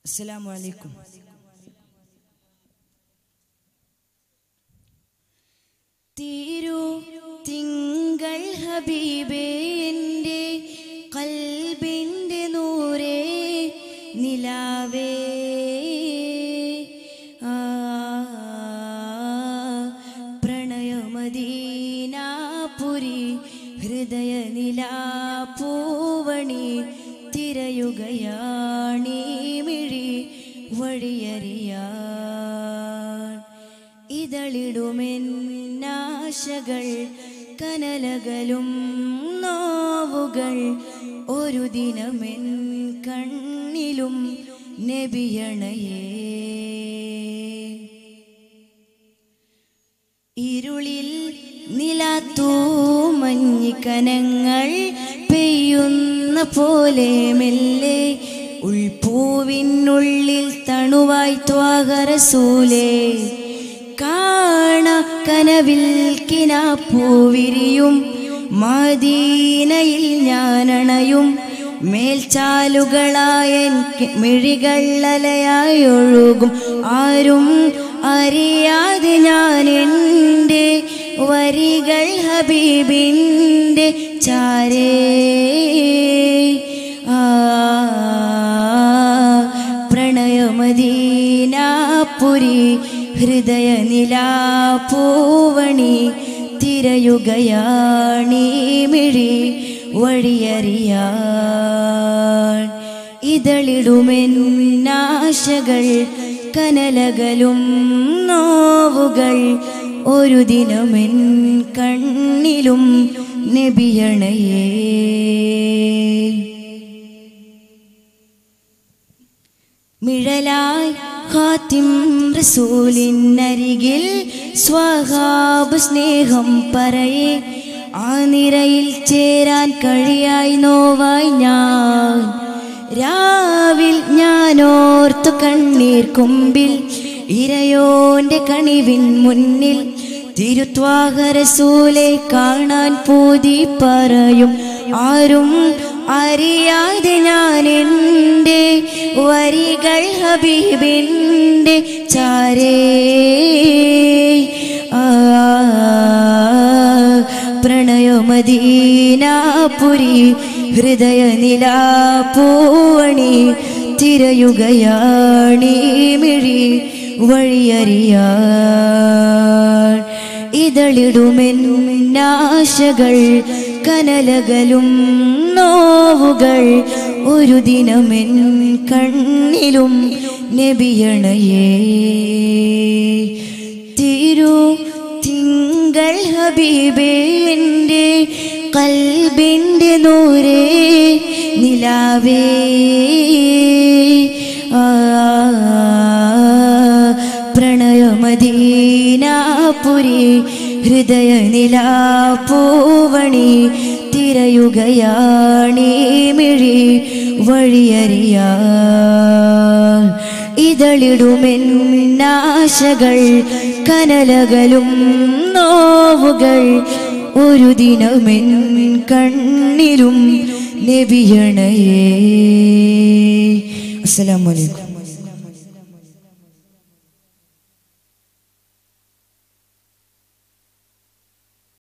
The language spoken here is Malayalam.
അസ്സലാമു അലൈക്കും തീരു തിങ്കൾ ഹബീബേ എൻ്റെ കൽബിൻ്റെ നൂറേ നിലാവേ ആ പ്രണയമദീനാപുരി ഹൃദയ നിലാപൂവണി തിരയുകയാണീ മിഴി വഴിയറിയാൻ ഇതളിടുമെന്നാശകൾ കനലകലും നോവുകൾ ഒരു ദിനമെൻ കണ്ണിലും നബിയണയേ ഇരുളിൽ നിലാത്തൂ മഞ്ഞിക്കനങ്ങൾ പെയ്യുന്ന പോലെ മെല്ലെ ഉൾപൂവിനുള്ളിൽ തണുവായി ത്വാകരസൂലേ കാണ കനവിൽ കിനാപ്പൂവിരിയും മദീനയിൽ ഞാനണയും മേൽച്ചാലുകളായ മിഴികൾ അലയായി ഒഴുകും ആരും അറിയാതെ ഞാൻ എൻ്റെ വരികൾ ഹബീബിൻ്റെ ചാരേ ആ പ്രണയമദീനാപുരി ഹൃദയ നിലാപൂവണി തിരയുകയാണീ മിഴി വഴിയറിയാൻ ഇതളിടുമെന്നാശകൾ കനലകലും നോവുകൾ ഒരു ദിനമെൻ കണ്ണിലും നബിയണയേ മിഴലായി ഖാത്തിം റസൂലിനരികിൽ സ്വഹാബ് സ്നേഹം പറയേ ആ നിരയിൽ ചേരാൻ കഴിയായി നോവായി ഞാൻ രാവിൽ ഞാനോർത്തു കണ്ണീർ കൊമ്പിൽ ഇരയോന്റെ കണിവിൻ മുന്നിൽ തിരുത്വാഹരസൂലെ കാണാൻ പൂതി പറയും ആരും അറിയാതെ ഞാൻ എൻ്റെ വരികൾ ഹബീബിൻ്റെ ചാരേ ആ പ്രണയമദീനാപുരി ഹൃദയ നിലാപൂവണി തിരയുകയാണീ മിഴി വഴിയറിയാൻ ഇതളിടുമെന്നാശകൾ കനലകലും നോവുകൾ ഒരു ദിനമെൻ കണ്ണിലും നബിയണയേ തിരു തിങ്കൾ ഹബീബേ എൻ്റെ കൽബിൻ്റെ നൂരേ നിലാവേ ആ പ്രണയമദീനാപുരി ഹൃദയ നിലാപൂവണി തിരയുകയാണീ മിഴി വഴിയറിയാൻ ഇതളിടുമെന്നാശകൾ കനലകലും നോവുകൾ ഒരു ദിനമെൻ കണ്ണിലും നബിയണയേ അസ്സലാമലൈക്കും